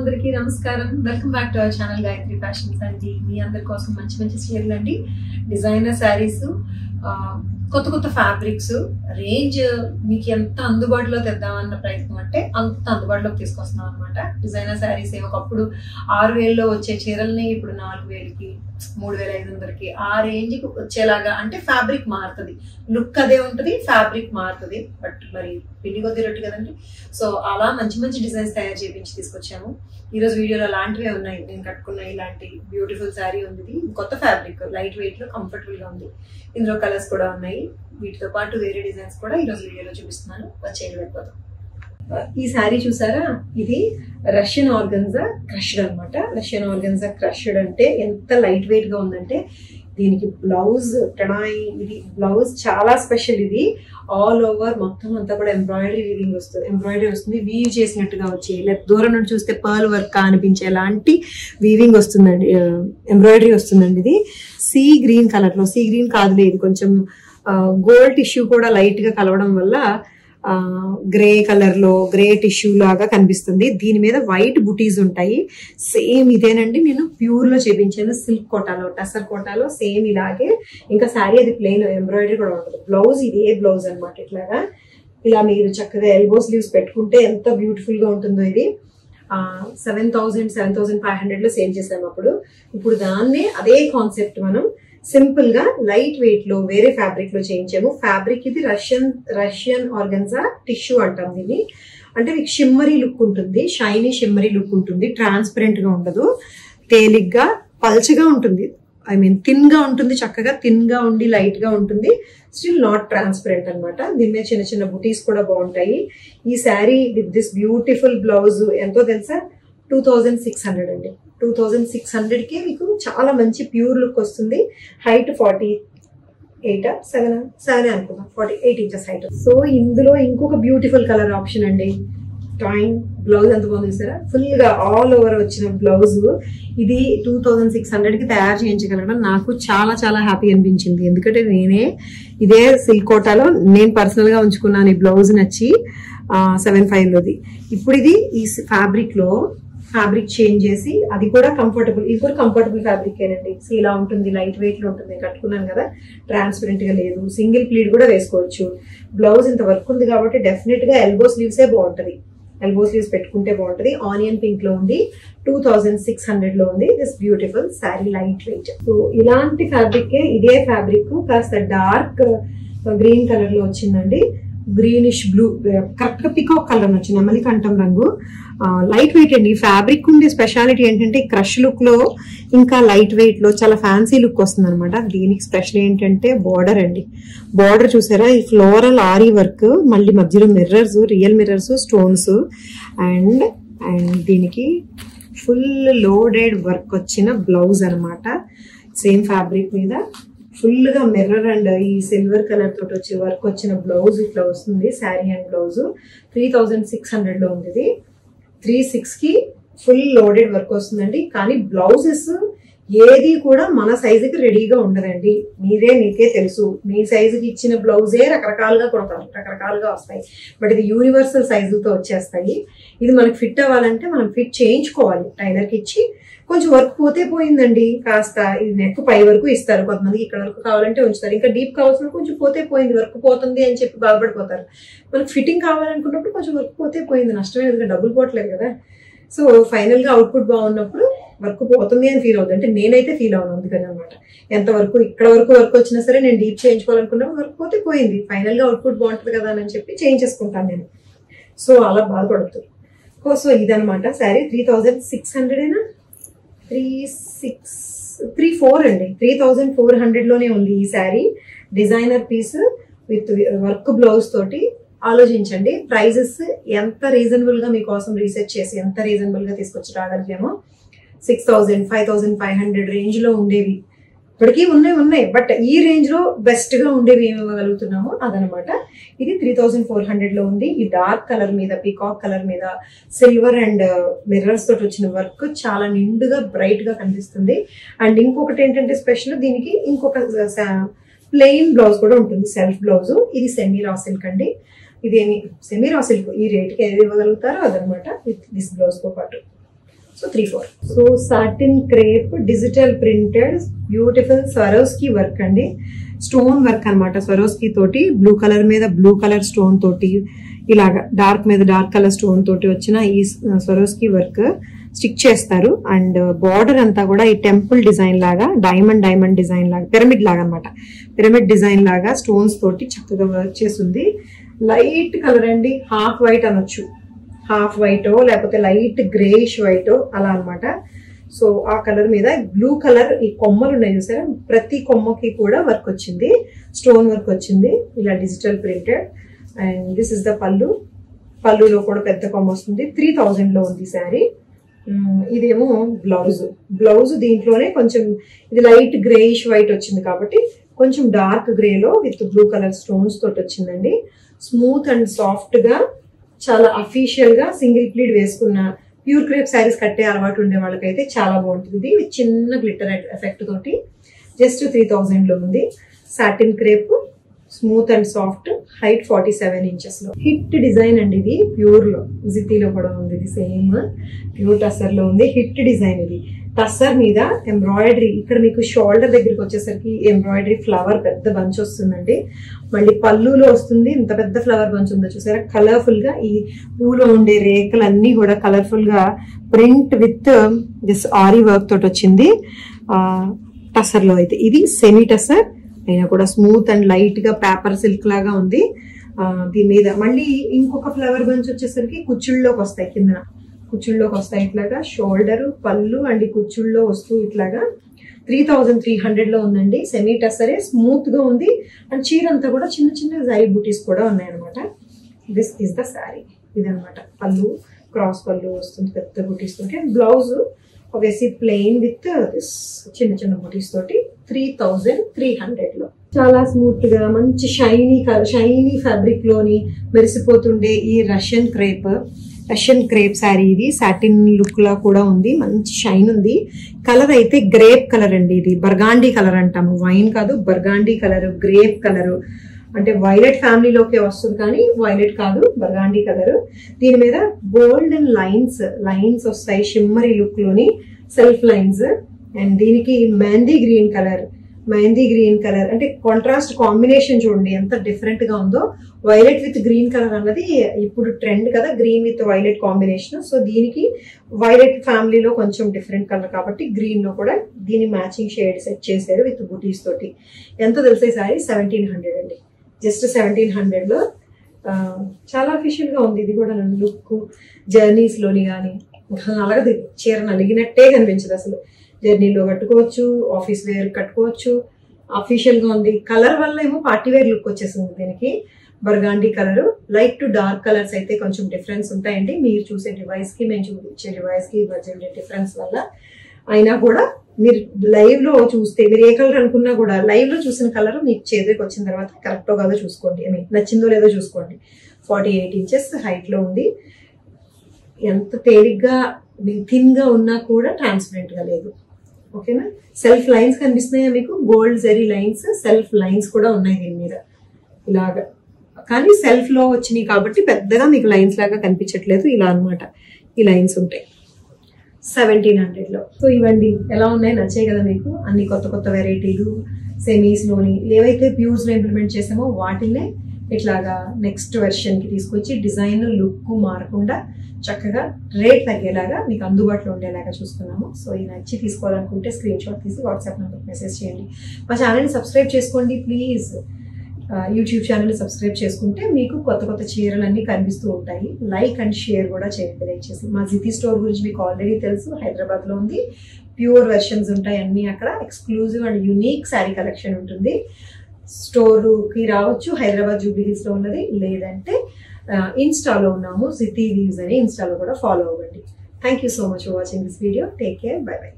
అందరికీ నమస్కారం welcome back to our channel Gayatri fashions అండి మీ అందరి కోసం మంచి మంచి చీరలు అండి డిజైనర్ శారీస్ కొత్త కొత్త ఫ్యాబ్రిక్స్ రేంజ్ మీకు ఎంత అందుబాటులో తెద్దామన్న ప్రయత్నం అంటే అంత అందుబాటులోకి తీసుకొస్తున్నాం అనమాట డిజైనర్ శారీస్ ఒకప్పుడు ఆరు వేలలో వచ్చే చీరల్ని ఇప్పుడు నాలుగు వేలకి మూడు వేల ఐదు వందలకి ఆ రేంజ్కి వచ్చేలాగా అంటే ఫ్యాబ్రిక్ మారుతుంది లుక్ అదే ఉంటుంది ఫ్యాబ్రిక్ మారుతుంది బట్ మరి పిండి కొద్ది రొట్టు కదండి సో అలా మంచి మంచి డిజైన్స్ తయారు చేయించి తీసుకొచ్చాము ఈ రోజు వీడియోలో అలాంటివే ఉన్నాయి నేను కట్టుకున్న ఇలాంటి బ్యూటిఫుల్ శారీ ఉంది ఇది కొత్త ఫ్యాబ్రిక్ లైట్ వెయిట్ లో కంఫర్టబుల్ గా ఉంది ఇందులో కలర్స్ కూడా ఉన్నాయి వీటితో పాటు వేరే డిజైన్స్ కూడా ఈ రోజు వీడియోలో చూపిస్తున్నాను వచ్చేది వెళ్ళిపోతాం ఈ శారీ చూసారా ఇది రష్యన్ ఆర్గన్జా క్రష్డ్ అన్నమాట రష్యన్ ఆర్గన్జా క్రష్డ్ అంటే ఎంత లైట్ వెయిట్ గా ఉందంటే దీనికి బ్లౌజ్ టడాయి ఇది బ్లౌజ్ చాలా స్పెషల్ ఇది ఆల్ ఓవర్ మొత్తం అంతా కూడా ఎంబ్రాయిడరీ వీవింగ్ వస్తుంది ఎంబ్రాయిడరీ వస్తుంది వీవ్ చేసినట్టుగా వచ్చి లేదా దూరం నుండి చూస్తే పర్ల్ వర్క్ అనిపించే లాంటి వీవింగ్ వస్తుందండి ఎంబ్రాయిడరీ వస్తుందండి ఇది సీ గ్రీన్ కలర్ లో సీ గ్రీన్ కాదులే ఇది కొంచెం గోల్డ్ టిష్యూ కూడా లైట్ గా కలవడం వల్ల గ్రే కలర్ లో గ్రే టిష్యూ లాగా కనిపిస్తుంది దీని మీద వైట్ బుటీస్ ఉంటాయి సేమ్ ఇదేనండి నేను ప్యూర్ లో చేపించాను సిల్క్ కోటాలో టసర్ కోటాలో సేమ్ ఇలాగే ఇంకా శారీ అది ప్లెయిన్ ఎంబ్రాయిడరీ కూడా ఉంటుంది బ్లౌజ్ ఇదే బ్లౌజ్ అనమాట ఇట్లాగా ఇలా మీరు చక్కగా ఎల్బో స్లీవ్స్ పెట్టుకుంటే ఎంత బ్యూటిఫుల్ గా ఉంటుందో ఇది seven thousand seven thousand five hundred లో సేల్ చేసాము అప్పుడు ఇప్పుడు దాన్నే అదే కాన్సెప్ట్ మనం సింపుల్ గా లైట్ వెయిట్ లో వేరే ఫ్యాబ్రిక్ లో చేయించాము ఫ్యాబ్రిక్ ఇది రష్యన్ రష్యన్ ఆర్గన్జా టిష్యూ అంటాం దీన్ని అంటే మీకు షిమ్మరీ లుక్ ఉంటుంది షైనీ షిమ్మరీ లుక్ ఉంటుంది ట్రాన్స్పరెంట్ గా ఉండదు తేలిగ్గా పల్చగా ఉంటుంది ఐ మీన్ థిన్ గా ఉంటుంది చక్కగా థిన్ గా ఉండి లైట్ గా ఉంటుంది స్టిల్ నాట్ ట్రాన్స్పరెంట్ అనమాట దీని మీద చిన్న చిన్న బుటీస్ కూడా బాగుంటాయి ఈ sari with this beautiful blouse ఎంతో తెలుసా టూ థౌజండ్ సిక్స్ హండ్రెడ్ అండి టూ థౌజండ్ సిక్స్ హండ్రెడ్కి మీకు చాలా మంచి ప్యూర్ లుక్ వస్తుంది height forty eight seven seven అనుకుందాం forty eight inches height so ఇందులో ఇంకొక బ్యూటిఫుల్ కలర్ ఆప్షన్ అండి టాయింగ్ బ్లౌజ్ ఎంత బాగుంది చూసారా ఫుల్ గా ఆల్ ఓవర్ వచ్చిన బ్లౌజ్ ఇది టూ థౌజండ్ సిక్స్ హండ్రెడ్ కి తయారు చేయించగలగడం నాకు చాలా చాలా హ్యాపీ అనిపించింది ఎందుకంటే నేనే ఇదే సిల్క్ కోటాలో నేను పర్సనల్ గా ఉంచుకున్నాను ఈ బ్లౌజ్ నచ్చి సెవెన్ ఫైవ్ లోది ఇప్పుడు ఇది ఈ ఫ్యాబ్రిక్ లో ఫ్యాబ్రిక్ చేంజ్ చేసి అది కూడా కంఫర్టబుల్ ఇది కూడా కంఫర్టబుల్ ఫ్యాబ్రిక్ ఏనండి ఇలా ఉంటుంది లైట్ వెయిట్ లో ఉంటుంది కట్టుకున్నాను కదా ట్రాన్స్పరెంట్ గా లేదు సింగిల్ ప్లీట్ కూడా వేసుకోవచ్చు బ్లౌజ్ ఇంత వర్క్ ఉంది కాబట్టి డెఫినెట్ గా ఎల్బో స్లీవ్సే బాగుంటది ఎల్బో స్లీవ్స్ పెట్టుకుంటే బాగుంటది ఆనియన్ పింక్ లో ఉంది టూ థౌజండ్ సిక్స్ హండ్రెడ్ లో ఉంది this beautiful sari light weight so ఇలాంటి ఫ్యాబ్రిక్ ఇదే ఫ్యాబ్రిక్ కాస్త డార్క్ గ్రీన్ కలర్ లో వచ్చిందండి గ్రీనిష్ బ్లూ కరెక్ట్ గా పికాక్ కలర్ వచ్చింది నెమలి కంఠం రంగు లైట్ వెయిట్ అండి ఫ్యాబ్రిక్ ఉండే స్పెషాలిటీ ఏంటంటే క్రష్ లుక్ లో ఇంకా లైట్ వెయిట్ లో చాలా ఫ్యాన్సీ లుక్ వస్తుంది అనమాట దీనికి స్పెషల్ ఏంటంటే బార్డర్ అండి బార్డర్ చూసారా ఈ ఫ్లోరల్ ఆరీ వర్క్ మళ్ళీ మధ్యలో mirrors real mirrors stones and and దీనికి ఫుల్ లోడెడ్ వర్క్ వచ్చిన బ్లౌజ్ అనమాట సేమ్ ఫ్యాబ్రిక్ మీద ఫుల్ గా మిర్రర్ అండ్ ఈ సిల్వర్ కలర్ తోటి వచ్చే వర్క్ వచ్చిన బ్లౌజ్ ఇట్లా వస్తుంది sari and blouse three thousand six hundred లో ఉంది ఇది త్రీ సిక్స్ కి ఫుల్ లోడెడ్ వర్క్ వస్తుందండి కానీ బ్లౌజెస్ ఏది కూడా మన సైజుకి రెడీగా ఉండదండి మీరే మీకే తెలుసు మీ సైజుకి ఇచ్చిన బ్లౌజే రకరకాలుగా కొడతారు రకరకాలుగా వస్తాయి బట్ ఇది యూనివర్సల్ సైజులతో వచ్చేస్తాయి ఇది మనకి ఫిట్ అవ్వాలంటే మనం ఫిట్ చేయించుకోవాలి టైలర్కి ఇచ్చి కొంచెం వర్క్ పోతే పోయిందండి కాస్త ఇది నెక్ పై వరకు ఇస్తారు కొంతమందికి ఇక్కడ వరకు కావాలంటే ఉంచుతారు ఇంకా డీప్ కావాల్సిన కొంచెం పోతే పోయింది వర్క్ పోతుంది అని చెప్పి బాధపడిపోతారు మనకు ఫిట్టింగ్ కావాలనుకున్నప్పుడు కొంచెం వర్క్ పోతే పోయింది నష్టమే ఎందుకంటే డబ్బులు పోవట్లేదు కదా సో ఫైనల్ గా అవుట్పుట్ బాగున్నప్పుడు వర్క్ పోతుంది అని ఫీల్ అవుతుంది అంటే నేనైతే ఫీల్ అవును అందుకని అనమాట ఎంత వరకు ఇక్కడ వరకు వర్క్ వచ్చినా సరే నేను డీప్ చేయించుకోవాలనుకున్నప్పుడు వర్క్ పోతే పోయింది ఫైనల్ గా అవుట్పుట్ బాగుంటుంది కదా అని చెప్పి చేయించేసుకుంటాను నేను సో అలా బాధపడద్దు సో ఇదనమాట శారీ త్రీ థౌజండ్ సిక్స్ హండ్రెడేనా త్రీ సిక్స్ త్రీ ఫోర్ అండి త్రీ థౌజండ్ ఫోర్ హండ్రెడ్ లోనే ఉంది ఈ sari designer piece with work blouse తోటి ఆలోచించండి ప్రైజెస్ ఎంత రీజనబుల్ గా మీకోసం రీసెర్చ్ చేసి ఎంత రీజనబుల్ గా తీసుకొచ్చి రాగలిగామో six thousand five thousand five hundred range లో ఉండేవి ఇప్పటికీ ఉన్నాయి ఉన్నాయి బట్ ఈ రేంజ్ లో బెస్ట్ గా ఉండేవి ఏమి ఇవ్వగలుగుతున్నామో అదనమాట ఇది త్రీ థౌజండ్ ఫోర్ హండ్రెడ్ లో ఉంది ఈ డార్క్ కలర్ మీద పీకాక్ కలర్ మీద సిల్వర్ అండ్ మిర్రర్స్ తోటి వచ్చిన వర్క్ చాలా నిండుగా బ్రైట్ గా కనిపిస్తుంది అండ్ ఇంకొకటి ఏంటంటే స్పెషల్ దీనికి ఇంకొక ప్లెయిన్ బ్లౌజ్ కూడా ఉంటుంది సెల్ఫ్ బ్లౌజ్ ఇది సెమీ రా సిల్క్ అండి ఇదేమి సెమీ రా సిల్క్ ఈ రేట్కి ఏది ఇవ్వగలుగుతారో అదనమాట విత్ దిస్ బ్లౌజ్ తో పాటు so three four so satin crepe digital printed beautiful Swarovski work అండి స్టోన్ వర్క్ అనమాట స్వరోస్కి తోటి బ్లూ కలర్ మీద బ్లూ కలర్ స్టోన్ తోటి ఇలాగా డార్క్ మీద డార్క్ కలర్ స్టోన్ తోటి వచ్చిన ఈ స్వరోస్కి వర్క్ స్టిక్ చేస్తారు అండ్ బార్డర్ అంతా కూడా ఈ టెంపుల్ డిజైన్ లాగా డైమండ్ డైమండ్ డిజైన్ లాగా పిరమిడ్ లాగా అనమాట పిరమిడ్ డిజైన్ లాగా స్టోన్స్ తోటి చక్కగా వర్క్ చేసింది లైట్ కలర్ అండి హాఫ్ వైట్ అనొచ్చు హాఫ్ వైట్ లేకపోతే లైట్ గ్రేష్ వైట్ అలా అన్నమాట సో ఆ కలర్ మీద బ్లూ కలర్ ఈ కొమ్మలు ఉన్నాయి చూసారా ప్రతి కొమ్మకి కూడా వర్క్ వచ్చింది స్టోన్ వర్క్ వచ్చింది ఇలా digital printed and this is the పళ్ళు పళ్ళులో కూడా పెద్ద కొమ్మ వస్తుంది త్రీ థౌజండ్ లో ఉంది శారీ ఇదేమో బ్లౌజ్ బ్లౌజ్ దీంట్లోనే కొంచెం ఇది లైట్ గ్రేయిష్ వైట్ వచ్చింది కాబట్టి కొంచెం డార్క్ గ్రేలో విత్ బ్లూ కలర్ స్టోన్స్ తోటి వచ్చిందండి స్మూత్ అండ్ సాఫ్ట్ గా చాలా అఫీషియల్ గా సింగిల్ ప్లీడ్ వేసుకున్న ప్యూర్ క్రేప్ శారీస్ కట్టే అలవాటు ఉండే వాళ్ళకైతే చాలా బాగుంటుంది ఇది with చిన్న గ్లిటర్ ఎఫెక్ట్ తోటి జస్ట్ త్రీ థౌజండ్ లో ఉంది satin crepe smooth and soft height forty seven inches లో హిట్ డిజైన్ అండి ఇది ప్యూర్ లో జితీలో కూడా ఉంది ఇది సేమ్ ప్యూర్ టస్సర్ లో ఉంది హిట్ డిజైన్ ఇది టస్సర్ మీద ఎంబ్రాయిడరీ ఇక్కడ మీకు షోల్డర్ దగ్గరికి వచ్చేసరికి ఎంబ్రాయిడరీ ఫ్లవర్ పెద్ద బంచ్ వస్తుందండి మళ్ళీ పళ్ళులో వస్తుంది ఇంత పెద్ద ఫ్లవర్ బంచ్ ఉందో చూసారా కలర్ఫుల్ గా ఈ పూలో ఉండే రేఖలన్నీ కూడా కలర్ఫుల్ గా print with this aari work తోటి వచ్చింది టసర్ లో అయితే ఇది సెమీ టసర్ అయినా కూడా స్మూత్ అండ్ లైట్ గా పేపర్ సిల్క్ లాగా ఉంది ఆ, దీని మీద మళ్ళీ ఇంకొక ఫ్లవర్ బంచ్ వచ్చేసరికి కుచ్చుళ్ళలోకి వస్తాయి కింద కుచ్చుళ్ళలోకి వస్తాయి ఇట్లాగా షోల్డర్ పళ్ళు అండ్ ఈ కుచ్చుళ్ళలో వస్తూ ఇట్లాగా త్రీ థౌజండ్ త్రీ హండ్రెడ్ లో ఉందండి సెమీ టసరే స్మూత్ గా ఉంది అండ్ చీర అంతా కూడా చిన్న చిన్న జరీ బూటీస్ కూడా ఉన్నాయన్నమాట దిస్ ఇస్ ద శారీ ఇదనమాట పళ్ళు క్రాస్ పళ్ళు వస్తుంది పెద్ద బూటీస్ తోటి and blouse obviously plain with this చిన్న చిన్న బూటీస్ తోటి త్రీ థౌజండ్ త్రీ హండ్రెడ్ లో చాలా స్మూత్ గా మంచి షైనీ షైనీ ఫ్యాబ్రిక్ లోని మెరిసిపోతుండే ఈ Russian crepe Russian crepe sari ఇది సాటిన్ లుక్ లా కూడా ఉంది మంచి షైన్ ఉంది కలర్ అయితే గ్రేప్ కలర్ అండి ఇది బర్గాండీ కలర్ అంటాము వైన్ కాదు బర్గాండీ కలర్ గ్రేప్ కలర్ అంటే వైలెట్ ఫ్యామిలీలోకి వస్తుంది కానీ వైలెట్ కాదు బర్గాండీ కలర్ దీని మీద గోల్డెన్ లైన్స్ లైన్స్ వస్తాయి షిమ్మరీ లుక్ లోని సెల్ఫ్ లైన్స్ అండ్ దీనికి mehndi green colour mehndi green colour అంటే కాంట్రాస్ట్ కాంబినేషన్ చూడండి ఎంత డిఫరెంట్ గా ఉందో వైలెట్ విత్ గ్రీన్ కలర్ అన్నది ఇప్పుడు ట్రెండ్ కదా green with violet combination so దీనికి వైలెట్ ఫ్యామిలీలో కొంచెం డిఫరెంట్ కలర్ కాబట్టి గ్రీన్ లో కూడా దీని మ్యాచింగ్ షేడ్ సెట్ చేశారు విత్ బుటీస్ తోటి ఎంత తెలిసే సారీ సెవెంటీన్ హండ్రెడ్ అండి జస్ట్ సెవెంటీన్ హండ్రెడ్ లో ఆ, చాలా అఫీషియల్ గా ఉంది ఇది కూడా నన్ను లుక్ జర్నీస్ లోని కానీ నలగదు చీర నలిగినట్టే కనిపించదు అసలు జర్నీలో కట్టుకోవచ్చు ఆఫీస్ వేర్ కట్టుకోవచ్చు అఫీషియల్ గా ఉంది కలర్ వల్ల ఏమో పార్టీ వేర్ లుక్ వచ్చేసింది దీనికి burgundy colour light to dark colours అయితే కొంచెం డిఫరెన్స్ ఉంటాయండి మీరు చూసే డివైస్ కి మేము చూపించే డివైస్ కి మధ్య ఉండే డిఫరెన్స్ వల్ల అయినా కూడా మీరు లైవ్ లో చూస్తే మీరు ఏ కలర్ అనుకున్నా కూడా లైవ్ లో చూసిన కలర్ మీకు చేతికి వచ్చిన తర్వాత కరెక్టో కాదో చూసుకోండి ఐ మీన్ నచ్చిందో లేదో చూసుకోండి ఫార్టీ ఎయిట్ ఇంచెస్ హైట్ లో ఉంది ఎంత తేలిగ్గా థిన్ గా ఉన్నా కూడా ట్రాన్స్పరెంట్ గా లేదు ఓకేనా సెల్ఫ్ లైన్స్ కనిపిస్తున్నాయా మీకు gold zari lines self lines కూడా ఉన్నాయి దీని మీద ఇలాగా కానీ సెల్ఫ్ లో వచ్చినాయి కాబట్టి పెద్దగా మీకు లైన్స్ లాగా కనిపించట్లేదు ఇలా అన్నమాట ఈ లైన్స్ ఉంటాయి సెవెంటీన్ హండ్రెడ్ లో సో ఇవ్వండి ఎలా ఉన్నాయి నచ్చాయి కదా మీకు అన్ని కొత్త కొత్త వెరైటీలు సెమీస్ లోని ఏవైతే ప్యూర్స్ లో ఇంప్లిమెంట్ చేసామో వాటినే ఇట్లాగా నెక్స్ట్ వెర్షన్ కి తీసుకొచ్చి డిజైన్ లుక్ మారకుండా చక్కగా రేట్ తగ్గేలాగా మీకు అందుబాటులో ఉండేలాగా చూస్తున్నాము సో ఈ నచ్చి తీసుకోవాలనుకుంటే స్క్రీన్ షాట్ తీసి వాట్సాప్ నెంబర్ మెసేజ్ చేయండి మా ఛానల్ని సబ్స్క్రైబ్ చేసుకోండి ప్లీజ్ యూట్యూబ్ ఛానల్ సబ్స్క్రైబ్ చేసుకుంటే మీకు కొత్త కొత్త చీరలన్నీ కనిపిస్తూ ఉంటాయి లైక్ అండ్ షేర్ కూడా చేయండి దయచేసి మా జితి స్టోర్ గురించి మీకు ఆల్రెడీ తెలుసు హైదరాబాద్ లో ఉంది ప్యూర్ వెర్షన్స్ ఉంటాయి అన్ని అక్కడ exclusive and unique sari collection ఉంటుంది స్టోర్కి రావచ్చు హైదరాబాద్ జూబ్లీ హిల్స్ లో ఉన్నది లేదంటే ఇన్స్టాలో ఉన్నాము సిటీ వ్యూస్ అని ఇన్స్టాలో కూడా ఫాలో అవ్వండి thank you so much for watching this video take care bye by